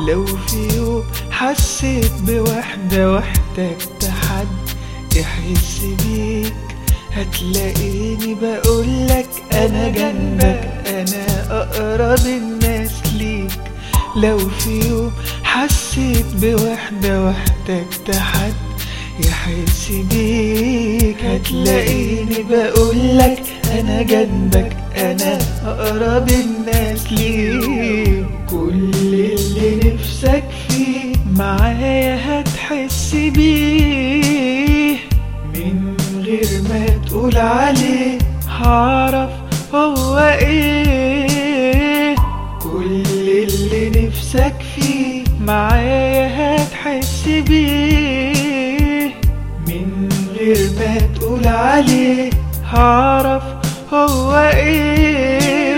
لو في يوم حسيت بوحدة واحتجت حد يحس بيك هتلاقيني بقولك انا جنبك انا اقرب الناس ليك لو في يوم حسيت بوحدة واحتجت حد يحس بيك هتلاقيني بقولك انا جنبك انا اقرب الناس ليك كل اللي نفسك فيه معايا هتحس بيه من غير ما تقول عليه هعرف هو ايه كل اللي نفسك فيه معايا هتحس بيه من غير ما تقول عليه هعرف هو ايه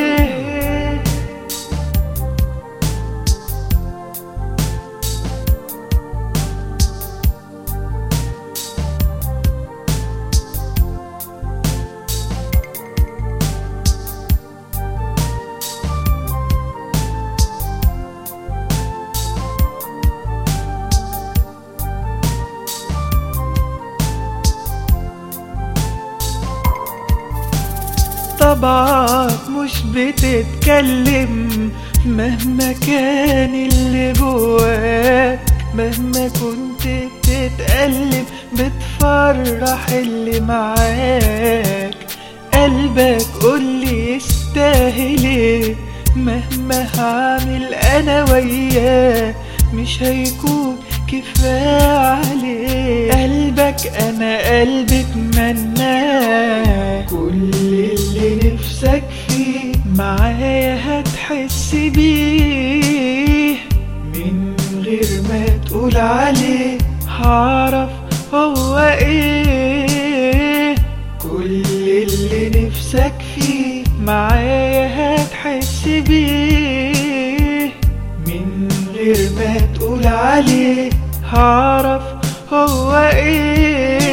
طبعك مش بتتكلم مهما كان اللي جواك مهما كنت بتتألم بتفرح اللي معاك قلبك قولي يستاهل ايه مهما هعمل انا وياه مش هيكون كفاية عليه قلبك انا قلبي اتمناه كل اللي نفسك فيه معايا هتحس بيه من غير ما تقول عليه هعرف هو ايه كل اللي نفسك فيه معايا هتحس بيه من غير ما تقول عليه هعرف هو ايه